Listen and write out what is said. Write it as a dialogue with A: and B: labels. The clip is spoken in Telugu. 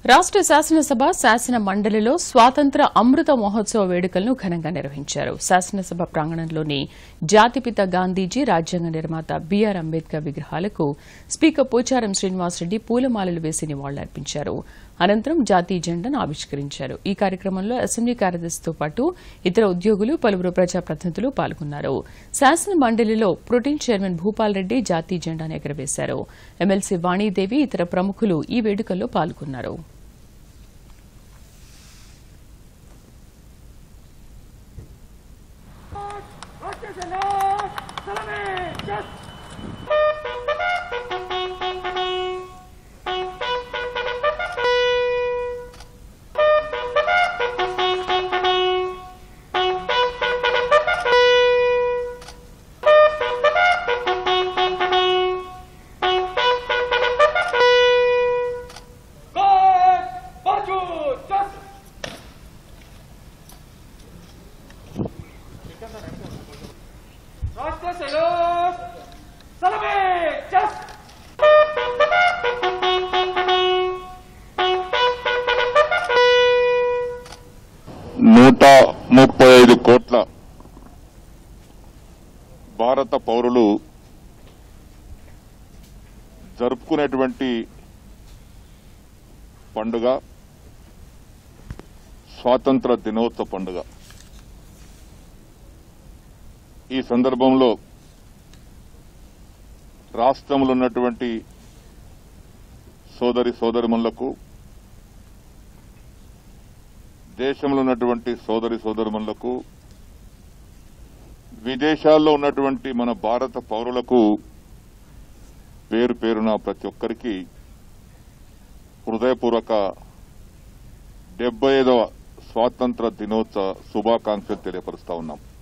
A: రాష్ట్ర శాసనసభ శాసన మండలిలో స్వాతంత్ర అమృత మహోత్సవ వేడుకలను ఘనంగా నిర్వహించారు శాసనసభ ప్రాంగణంలోని జాతిపిత గాంధీజీ రాజ్యాంగ నిర్మాత బీఆర్ అంబేద్కర్ విగ్రహాలకు స్పీకర్ పోచారం శ్రీనివాసరెడ్డి పూలమాలలు వేసి నివాళులర్పించారు అనంతరం జాతీయ జెండాను ఆవిష్కరించారు ఈ కార్యక్రమంలో అసెంబ్లీ కార్యదర్శితో పాటు ఇతర ఉద్యోగులు పలువురు ప్రజాప్రతినిధులు పాల్గొన్నారు శాసన మండలిలో ప్రోటీన్ చైర్మన్ భూపాల్ రెడ్డి జాతీయ జెండాను ఎగరవేశారు ఎమ్మెల్సీ వాణీదేవి ఇతర ప్రముఖులు ఈ వేడుకల్లో పాల్గొన్నారు
B: రాష్ట్రసేన సలమే జస్ God, Baju, just రాష్ట్రసేన సలమే జస్
C: నూట ముప్పై ఐదు కోట్ల భారత పౌరులు జరుపుకునేటువంటి పండుగ స్వాతంత్ర దినోత్సవ పండుగ ఈ సందర్భంలో రాష్ట్రంలో ఉన్నటువంటి సోదరి సోదరిమణులకు దేశంలో ఉన్నటువంటి సోదరి సోదరుమణులకు విదేశాల్లో ఉన్నటువంటి మన భారత పౌరులకు పేరు పేరున ప్రతి ఒక్కరికి హృదయపూర్వక డెబ్బై ఐదవ స్వాతంత్ర దినోత్సవ శుభాకాంక్షలు తెలియపరుస్తా ఉన్నాం